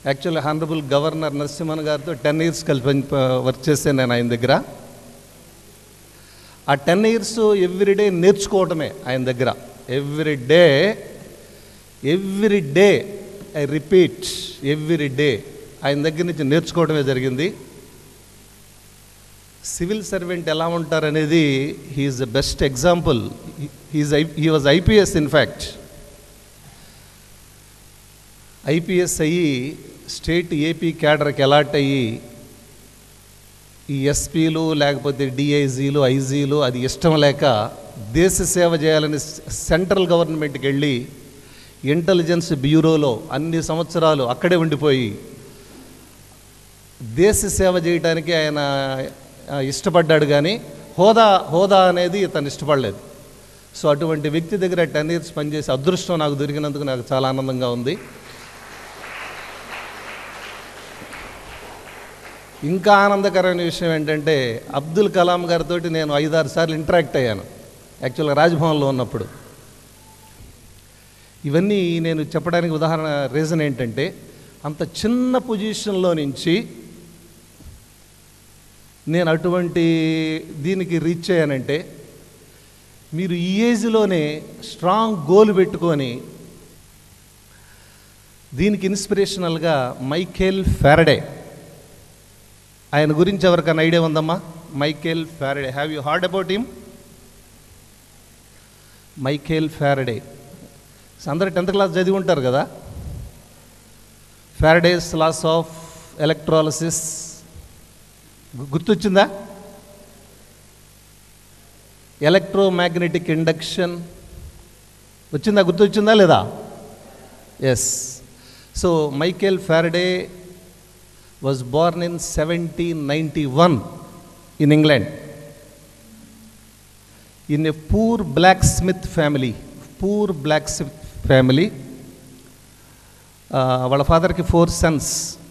Actually honourable governor Narasimhan గారితో ten years కలిపి పని- ప- వర్క్ చేశాను నేను ఆయన దగ్గర ఆ టెన్ ఇయర్స్ ఎవ్రీడే నేర్చుకోవటమే ఆయన దగ్గర every day every day I repeat every day ఆయన దగ్గర నుంచి నేర్చుకోవడమే జరిగింది సివిల్ సర్వెంట్ ఎలా ఉంటారనేది he is the best example he is I he was IPS in fact IPS అయ్యి స్టేట్ ఏపీ క్యాడర్కి అలాట్ అయ్యి ఈ ఎస్పీలు లేకపోతే డిఐజీలు ఐజీలు అది ఇష్టం లేక దేశ సేవ చేయాలని సెంట్రల్ గవర్నమెంట్కి వెళ్ళి ఇంటెలిజెన్స్ బ్యూరోలో అన్ని సంవత్సరాలు అక్కడే ఉండిపోయి దేశ సేవ చేయడానికి ఆయన ఆ, ఇష్టపడ్డాడు కానీ హోదా హోదా అనేది తను ఇష్టపడలేదు సో అటువంటి వ్యక్తి దగ్గర టెన్ ఇయర్స్ పనిచేసి అదృష్టం నాకు దొరికినందుకు నాకు చాలా ఆనందంగా ఉంది ఇంకా ఆనందకరమైన విషయం ఏంటంటే అబ్దుల్ కలాం గారితో నేను ఐదారు సార్లు ఇంటరాక్ట్ అయ్యాను యాక్చువల్గా రాజ్భవన్లో ఉన్నప్పుడు ఇవన్నీ నేను చెప్పడానికి ఉదాహరణ రీజన్ ఏంటంటే అంత చిన్న పొజిషన్లో నుంచి నేను అటువంటి దీనికి రీచ్ అయ్యానంటే మీరు ఈ ఏజ్లోనే స్ట్రాంగ్ గోల్ పెట్టుకొని దీనికి ఇన్స్పిరేషనల్గా మైకేల్ ఫారడే ఆయన గురించి ఎవరికైనా ఐడియా ఉందమ్మా Michael Faraday have you heard about him Michael Faraday అందరు టెన్త్ క్లాస్ చదివి ఉంటారు కదా ఫారడేస్ లాస్ ఆఫ్ ఎలక్ట్రాలసిస్ గుర్తొచ్చిందా ఎలక్ట్రోమాగ్నెటిక్ ఇండక్షన్ వచ్చిందా గుర్తొచ్చిందా లేదా yes so Michael Faraday was born in 1791 in England in a poor blacksmith family. Poor blacksmith family. Uh, వాళ్ళ ఫాదర్కి four sons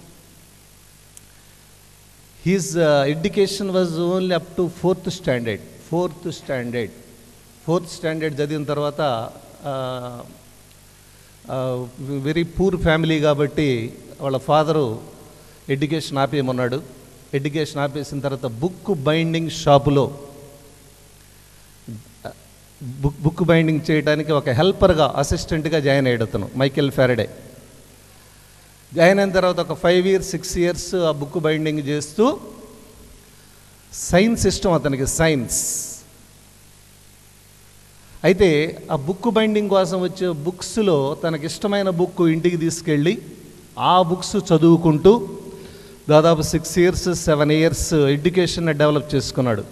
his education was only up to fourth standard fourth standard fourth standard చదివిన తర్వాత very poor family కాబట్టి వాళ్ళ father education ఆపేయమన్నాడు education ఆపేసిన తర్వాత book binding షాపులో book book binding చేయడానికి ఒక హెల్పర్గా అసిస్టెంట్గా జాయిన్ అయ్యాడు అతను మైకేల్ ఫెరడే జాయిన్ అయిన తర్వాత ఒక ఫైవ్ ఇయర్స్ సిక్స్ ఇయర్స్ ఆ బుక్ బైండింగ్ చేస్తూ సైన్స్ ఇష్టం అతనికి సైన్స్ అయితే ఆ బుక్ బైండింగ్ కోసం వచ్చే బుక్స్లో తనకి ఇష్టమైన బుక్ ఇంటికి తీసుకెళ్ళి ఆ బుక్స్ చదువుకుంటూ దాదాపు six years seven years education develop చేసుకున్నాడు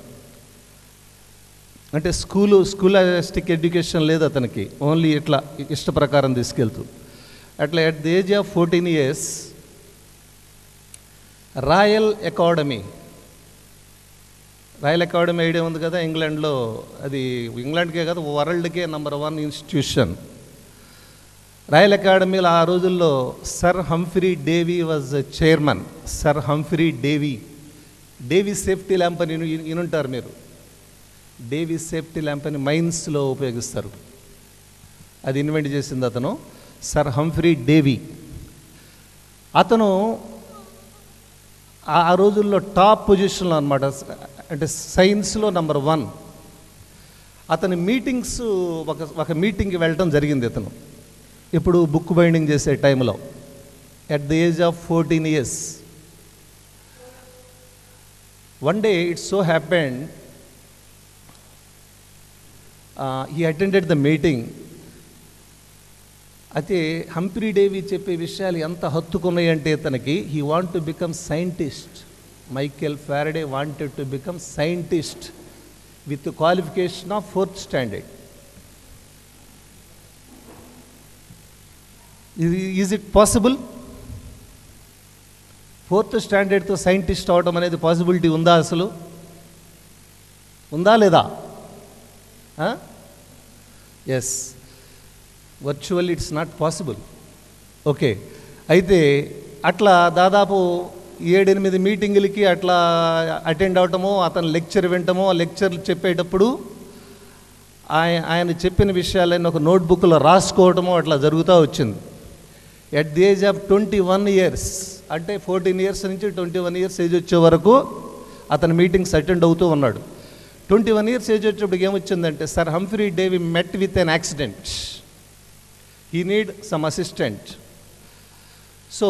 అంటే స్కూలు స్కూలిస్టిక్ ఎడ్యుకేషన్ లేదు అతనికి ఓన్లీ ఇట్లా ఇష్ట ప్రకారం తీసుకెళ్తూ అట్లా at the age of fourteen years royal academy royal academy idea ఉంది కదా ఇంగ్లాండ్లో అది ఇంగ్లాండ్కే కదా వరల్డ్కే నెంబర్ వన్ ఇన్స్టిట్యూషన్ రాయల్ అకాడమీలో ఆ రోజుల్లో sir Humphry Davy was chairman sir Humphry Davy Davy safety lamp అని విను- వినుంటారు మీరు డేవీ సేఫ్టీ ల్యాంప్ అని మైన్స్లో ఉపయోగిస్తారు అది ఇన్వెంట్ చేసింది అతను సర్ హంఫ్రీ డేవీ అతను ఆ ఆ రోజుల్లో టాప్ పొజిషన్లో అనమాట అంటే సైన్స్లో నంబర్ వన్ అతని మీటింగ్స్ ఒక ఒక మీటింగ్కి వెళ్ళటం జరిగింది అతను ఇప్పుడు బుక్ బైండింగ్ చేసే టైంలో at the age of fourteen years one day it's so happened he attended the meeting అయితే హంప్రీ డేవి చెప్పే విషయాలు ఎంత హత్తుకున్నాయంటే తనకి he want to become scientist Michael Faraday wanted to become scientist with qualification of fourth standard ఇది is it possible fourth స్టాండర్డ్తో scientist అవడం అనేది పాసిబిలిటీ ఉందా అసలు ఉందా లేదా yes virtual it's not possible okay అయితే అట్లా దాదాపు ఏడెనిమిది మీటింగులకి అట్లా అటెండ్ అవటమో అతను లెక్చర్ వినటమో ఆ లెక్చర్లు చెప్పేటప్పుడు ఆయన ఆయన చెప్పిన విషయాలన్నీ ఒక నోట్బుక్లో రాసుకోవటమో అట్లా జరుగుతూ వచ్చింది at the age of twenty one years అంటే ఫోర్టీన్ ఇయర్స్ నుంచి ట్వంటీ వన్ ఇయర్స్ ఏజ్ వచ్చే వరకు అతని మీటింగ్స్ అటెండ్ అవుతూ ఉన్నాడు ట్వంటీ వన్ ఇయర్స్ ఏజ్ వచ్చేప్పటికి ఏమొచ్చిందంటే sir Humphrey Davy met with an accident he need some assistant so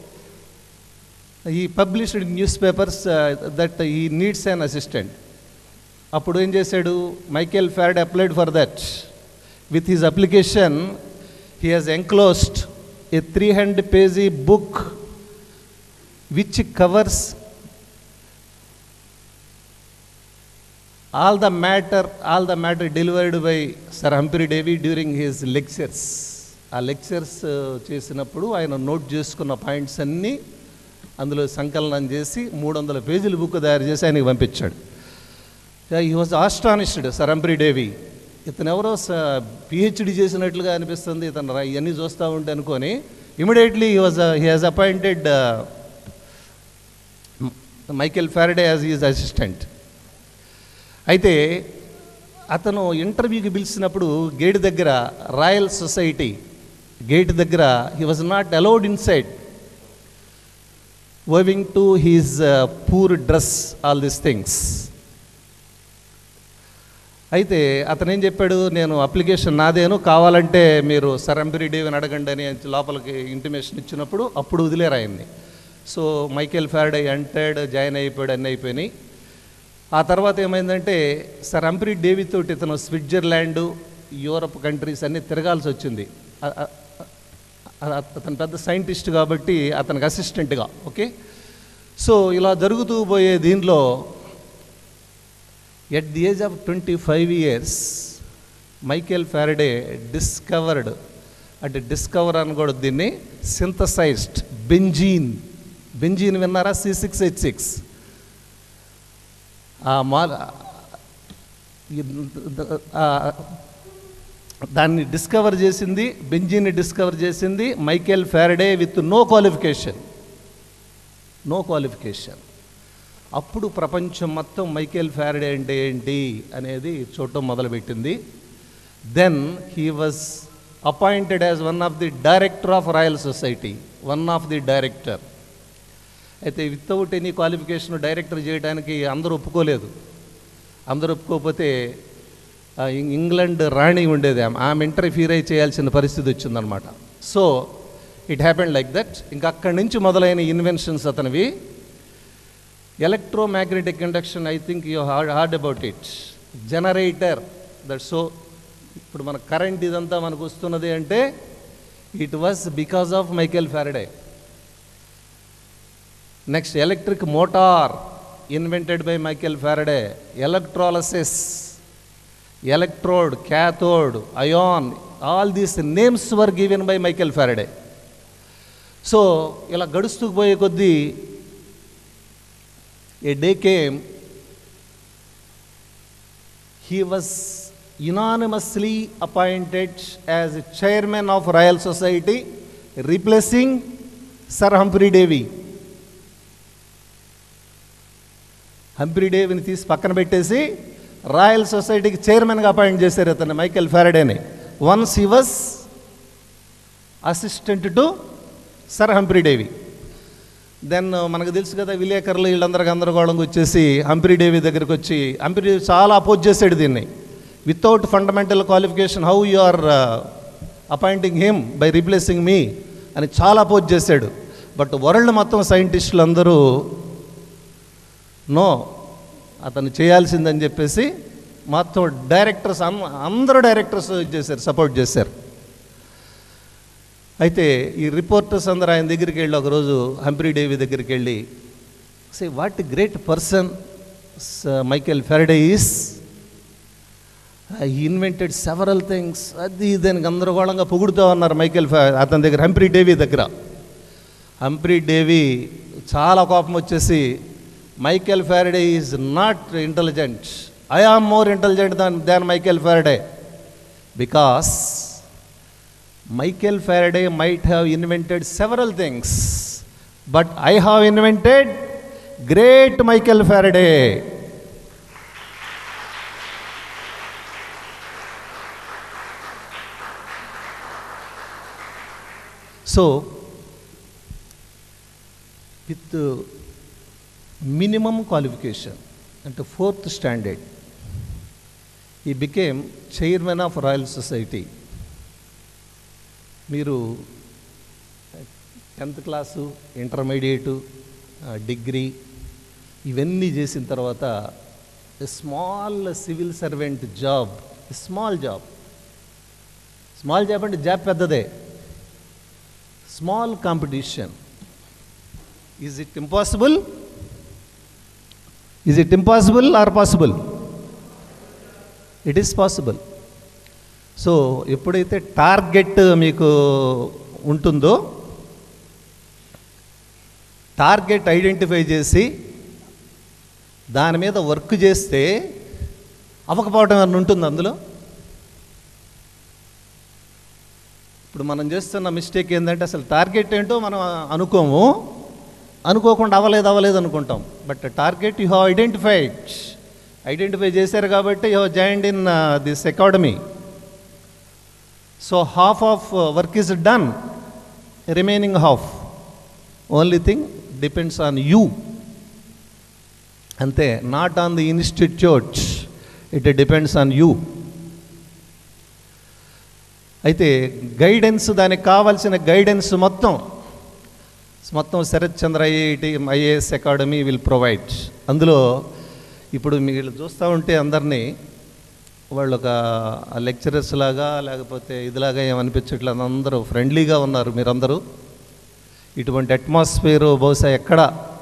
he published news papers that he needs an assistant అప్పుడు ఏం చేశాడు Michael Faraday applied for that with his application he has enclosed a three hundred page book which covers all the matter all the matter delivered by sir Humphrey Davy during his lectures ఆ lectures చేసినప్పుడు ఆయన note చేసుకున్న points అన్నీ అందులో సంకలనం చేసి మూడు వందల పేజీల బుక్ తయారు చేసి ఆయనకి పంపించాడు he was astonished sir Humphrey Davy ఇతను ఎవరో పిహెచ్డి చేసినట్లుగా అనిపిస్తుంది ఇతను రా- ఇవన్నీ చూస్తూ ఉంటే అనుకొని immediately he was he has appointed Michael Faraday as his assistant అయితే అతను ఇంటర్వ్యూకి పిలిచినప్పుడు గేట్ దగ్గర రాయల్ సొసైటీ గేట్ దగ్గర he was not allowed inside owing to his poor dress all these things అయితే అతను ఏం చెప్పాడు నేను అప్లికేషన్ నాదేను కావాలంటే మీరు సరంపిరి డేవిని అడగండి అని లోపలికి ఇంటిమేషన్ ఇచ్చినప్పుడు అప్పుడు వదిలేరు ఆయన్ని so Michael Faraday entered join అయిపోయాడు అన్నీ అయిపోయినాయి ఆ తర్వాత ఏమైందంటే సర్ అంప్రీ డేవి తోటి ఇతను స్విట్జర్లాండ్ యూరప్ కంట్రీస్ అన్నీ తిరగాల్సి వచ్చింది అ- అ- అ- అతను పెద్ద సైంటిస్ట్ కాబట్టి అతనికి అసిస్టెంట్గా ఓకే సో ఇలా జరుగుతూ పోయే దీనిలో at the age of twenty five years Michael Faraday discovered అంటే డిస్కవర్ అని కూడా దీన్ని సింథసైజ్డ్ బెంజీన్ బెంజీన్ విన్నారా సి సిక్స్ ఎయిట్ సిక్స్ ఆ మా ఆ దాన్ని డిస్కవర్ చేసింది బెంజీని డిస్కవర్ చేసింది Michael Faraday with no qualification no qualification అప్పుడు ప్రపంచం మొత్తం మైకేల్ ఫ్యారడే అంటే ఏంటి అనేది చూడటం మొదలుపెట్టింది then he was appointed as one of the director of royal society one of the director అయితే వితౌట్ ఎనీ క్వాలిఫికేషన్ డైరెక్టర్ చేయడానికి అందరూ ఒప్పుకోలేదు అందరూ ఒప్పుకోకపోతే ఆ, ఇం- ఇంగ్లాండ్ రాణి ఉండేది ఆమె ఆమె ఇంటర్ఫీర్ అయి చేయాల్సిన పరిస్థితి వచ్చిందనమాట so it happened like that ఇంకా అక్కడి నుంచి మొదలైన ఇన్వెన్షన్స్ అతనివి electromagnetic induction I think you heard heard about it generator that so ఇప్పుడు మన కరెంట్ ఇదంతా మనకు వస్తున్నది అంటే it was because of Michael Faraday next electric motor invented by Michael Faraday electrolysis electrode cathode ion all these names were given by Michael Faraday so ఇలా గడుస్తూ పోయే కొద్దీ a day came he was unanimously appointed as chairman of Royal Society, replacing Sir Humphrey Davy. Humphrey డేవిని తీసి పక్కన పెట్టేసి royal సొసైటీకి చైర్మన్గా అపాయింట్ చేశారు అతన్ని మైకేల్ ఫ్యారడేని once he was assistant to sir Humphrey Davy then మనకు తెలుసు కదా విలేకరులు వీళ్ళందరూ గందరగోళంగా వచ్చేసి హంప్రీ డేవి దగ్గరికి వచ్చి హంప్రీ డేవి చాలా అపోజ్ చేశాడు దీన్ని without fundamental qualification how you are appointing him by replacing me అని చాలా అపోజ్ చేశాడు బట్ వరల్డ్ మొత్తం సైంటిస్టులు అందరూ నో అతను చేయాల్సిందని చెప్పేసి మొత్తం డైరెక్టర్స్ అం- అందరూ డైరెక్టర్స్ చేశారు సపోర్ట్ చేశారు అయితే ఈ రిపోర్టర్స్ అందరూ ఆయన దగ్గరికి వెళ్ళి ఒకరోజు హంప్రీ డేవి దగ్గరికి వెళ్ళి say what great person Michael Faraday is he invented several things అది దానికి గందరగోళంగా పొగుడుతూ ఉన్నారు మైకేల్ ఫె అతని దగ్గర హంప్రీ డేవి దగ్గర హంప్రీ డేవి చాలా కోపం వచ్చేసి Michael Faraday is not intelligent I am more intelligent than than Michael Faraday because Michael Faraday might have invented several things, but I have invented great Michael Faraday. So, with minimum qualification అంటే fourth standard he became chairman of royal society మీరు tenth class intermediate degree ఇవన్నీ చేసిన తర్వాత small civil servant job small job small job అంటే job పెద్దదే small competition is it impossible is it impossible or possible it is possible so ఎప్పుడైతే target మీకు ఉంటుందో target identify చేసి దాని మీద వర్క్ చేస్తే అవ్వకపోవడం అని ఉంటుంది అందులో ఇప్పుడు మనం చేస్తున్న మిస్టేక్ ఏంటంటే అసలు టార్గెట్ ఏంటో మనం అనుకోము అనుకోకుండా అవ్వలేదు అవ్వలేదు అనుకుంటాం but target you have identified identify చేశారు కాబట్టి you have joined in this academy so half of work is done remaining half only thing depends on you అంతే not on the institute it depends on you అయితే guidance దానికి కావాల్సిన guidance మొత్తం మొత్తం Sharath Chandra IIT IAS academy will provide అందులో ఇప్పుడు మీరు చూస్తూ ఉంటే అందరినీ వాళ్ళు ఒక లెక్చరర్స్ లాగా లేకపోతే ఇదిలాగా ఏమనిపించట్లేదు అందరూ ఫ్రెండ్లీగా ఉన్నారు మీరందరూ ఇటువంటి అట్మాస్ఫియర్ బహుశా ఎక్కడ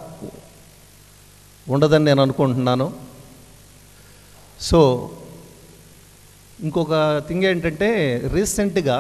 ఉండదని నేను అనుకుంటున్నాను సో ఇంకొక థింగ్ ఏంటంటే రీసెంట్గా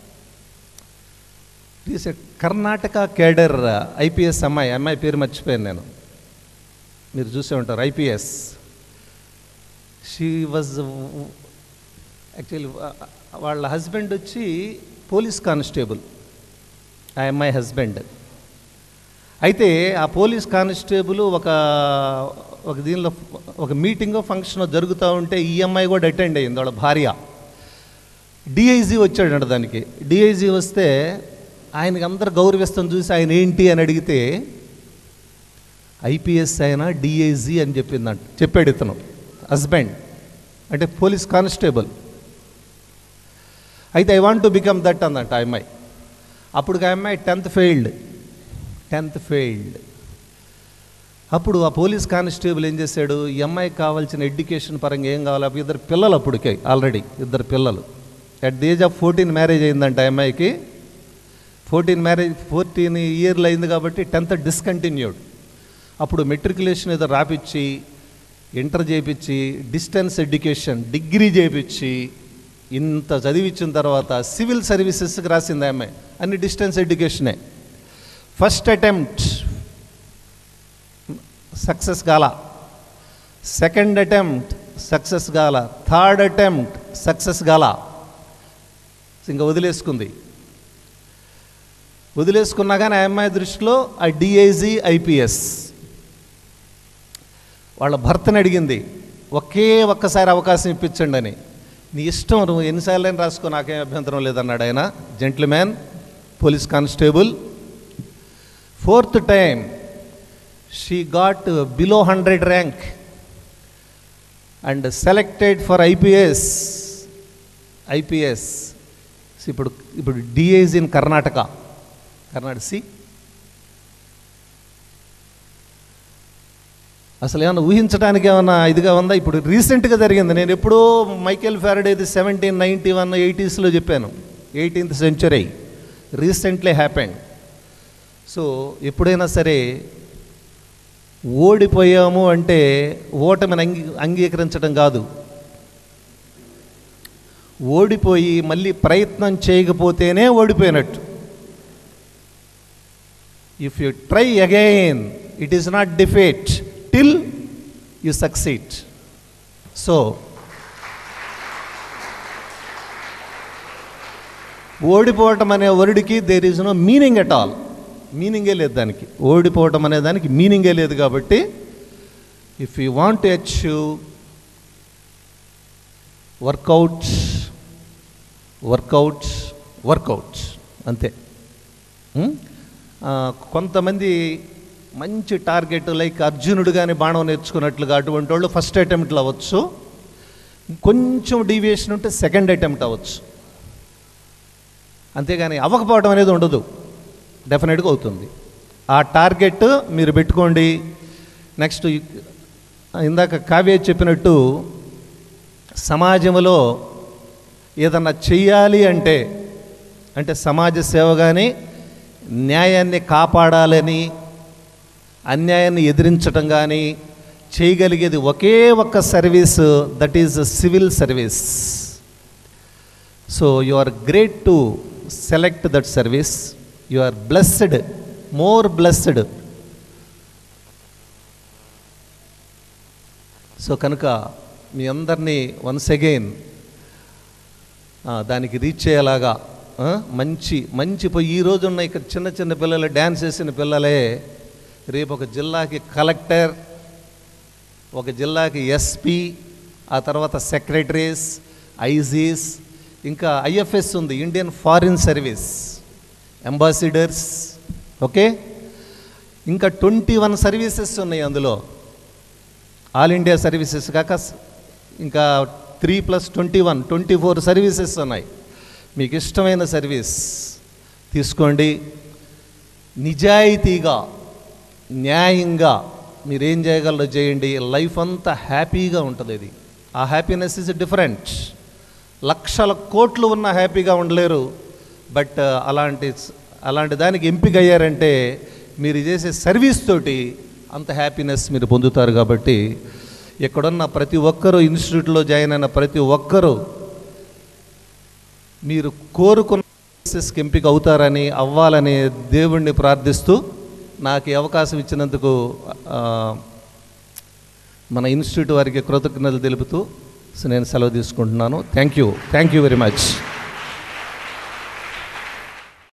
రీసెంట్ కర్ణాటక కేడర్ ఐపీఎస్ అమ్మాయి అమ్మాయి పేరు మర్చిపోయాను నేను మీరు చూసే ఉంటారు ఐపీఎస్ షీ వాజ్ యాక్చువల్లీ వాళ్ళ హస్బెండ్ వచ్చి పోలీస్ కానిస్టేబుల్ ఆ అమ్మాయి హస్బెండ్ అయితే ఆ పోలీస్ కానిస్టేబుల్ ఒక ఒక దీనిలో ఒక మీటింగ్ ఫంక్షన్ జరుగుతూ ఉంటే ఈ అమ్మాయి కూడా అటెండ్ అయ్యింది వాళ్ళ భార్య డిఐజీ వచ్చాడంట దానికి డిఐజీ వస్తే ఆయనకి అందరు గౌరవిస్తాం చూసి ఆయన ఏంటి అని అడిగితే ఐపీఎస్ ఆయన డిఐజీ అని చెప్పిందంట చెప్పాడు ఇతను హస్బెండ్ అంటే పోలీస్ కానిస్టేబుల్ అయితే I want to become that అందంట ఆ అమ్మాయి అప్పుడు ఆ అమ్మాయి టెన్త్ ఫెయిల్డ్ టెన్త్ ఫెయిల్డ్ అప్పుడు ఆ పోలీస్ కానిస్టేబుల్ ఏం చేశాడు ఈ అమ్మాయికి కావాల్సిన ఎడ్యుకేషన్ పరంగా ఏం కావాలి అప్పుడు ఇద్దరు పిల్లలు అప్పటికే ఆల్రెడీ ఇద్దరు పిల్లలు at the age of fourteen marriage అయిందంట ఆ అమ్మాయికి ఫోర్టీన్ మ్యారేజ్ ఫోర్టీన్ ఇయర్లు అయింది కాబట్టి టెన్త్ డిస్కంటిన్యూడ్ అప్పుడు మెట్రికులేషన్ ఏదో రాపిచ్చి ఇంటర్ చేయించి డిస్టెన్స్ ఎడ్యుకేషన్ డిగ్రీ చేయించి ఇంత చదివించిన తర్వాత సివిల్ సర్వీసెస్కి రాసింది ఆమె అన్ని డిస్టెన్స్ ఎడ్యుకేషనే ఫస్ట్ అటెంప్ట్ సక్సెస్ కాల సెకండ్ అటెంప్ట్ సక్సెస్ కాల థర్డ్ అటెంప్ట్ సక్సెస్ కాల ఇంకా వదిలేసుకుంది వదిలేసుకున్నా కానీ ఆ అమ్మాయి దృష్టిలో ఆ డిఐజీ ఐపీఎస్ వాళ్ళ భర్తని అడిగింది ఒకే ఒక్కసారి అవకాశం ఇప్పించండి అని నీ ఇష్టం నువ్వు ఎన్నిసార్లు రాసుకో నాకేం అభ్యంతరం లేదన్నాడు ఆయన gentleman police constable fourth time she got below hundred rank and selected for IPS IPS ఇప్పుడు ఇప్పుడు డిఐజ్ ఇన్ కర్ణాటక కర్ణాటక సి అసలు ఏమన్నా ఊహించడానికి ఏమన్నా ఇదిగా ఉందా ఇప్పుడు రీసెంట్గా జరిగింది నేను ఎప్పుడో మైకేల్ ఫ్యారడేది సెవెంటీన్ నైంటీ వన్ ఎయిటీస్లో చెప్పాను eighteenth century recently happened so ఎప్పుడైనా సరే ఓడిపోయాము అంటే ఓటమిని అంగీ అంగీకరించడం కాదు ఓడిపోయి మళ్ళీ ప్రయత్నం చేయకపోతేనే ఓడిపోయినట్టు if you try again it is not defeat till you succeed so ఓడిపోవటం అనే వర్డ్కి there is no meaning at all మీనింగే లేదు దానికి ఓడిపోవటం అనే దానికి మీనింగే లేదు కాబట్టి if you want to achieve workout workout workout అంతే ఉం? ఆ, కొంతమంది మంచి టార్గెట్ లైక్ అర్జునుడు కానీ బాణం నేర్చుకున్నట్లుగా అటువంటి వాళ్ళు ఫస్ట్ అటెంప్ట్లో అవ్వచ్చు కొంచెం డీవియేషన్ ఉంటే సెకండ్ అటెంప్ట్ అవ్వచ్చు అంతేగాని అవ్వకపోవడం అనేది ఉండదు డెఫినెట్గా అవుతుంది ఆ టార్గెట్ మీరు పెట్టుకోండి నెక్స్ట్ ఇందాక కావ్య చెప్పినట్టు సమాజంలో ఏదన్నా చెయ్యాలి అంటే అంటే సమాజ సేవ కానీ న్యాయాన్ని కాపాడాలని అన్యాయాన్ని ఎదిరించటం కానీ చేయగలిగేది ఒకే ఒక్క service that is civil service so you are great to select that service you are blessed more blessed so కనుక మీ అందరినీ వన్స్ అగైన్ దానికి రీచ్ అయ్యేలాగా ఆ, మంచి మంచి పోయి ఈ రోజు ఉన్న ఇక్కడ చిన్న చిన్న పిల్లలు డ్యాన్స్ చేసిన పిల్లలే రేపు ఒక జిల్లాకి కలెక్టర్ ఒక జిల్లాకి ఎస్పీ ఆ తర్వాత సెక్రటరీస్ ఐజీస్ ఇంకా ఐఎఫ్ఎస్ ఉంది Indian foreign service ambassadors okay ఇంకా ట్వంటీ వన్ సర్వీసెస్ ఉన్నాయి అందులో ఆల్ ఇండియా సర్వీసెస్ కాక స్- ఇంకా three plus twenty one twenty four services ఉన్నాయి మీకు ఇష్టమైన సర్వీస్ తీసుకోండి నిజాయితీగా న్యాయంగా మీరేం చేయగలరో చేయండి లైఫ్ అంతా హ్యాపీగా ఉంటుంది ఇది ఆ హ్యాపీనెస్ ఇస్ డిఫరెంట్ లక్షల కోట్లు ఉన్న హ్యాపీగా ఉండలేరు బట్ అలాంటి అలాంటి దానికి ఎంపిక అయ్యారంటే మీరు చేసే సర్వీస్ తోటి అంత హ్యాపీనెస్ మీరు పొందుతారు కాబట్టి ఇక్కడున్న ప్రతి ఒక్కరూ ఇన్స్టిట్యూట్లో జాయిన్ అయిన ప్రతి ఒక్కరూ మీరు కోరుకున్న సర్వీసెస్కి ఎంపిక అవుతారని అవ్వాలని దేవుణ్ణి ప్రార్థిస్తూ నాకు ఈ అవకాశం ఇచ్చినందుకు ఆ, మన ఇన్స్టిట్యూట్ వారికి కృతజ్ఞతలు తెలుపుతూ సో నేను సెలవు తీసుకుంటున్నాను thank you thank you very much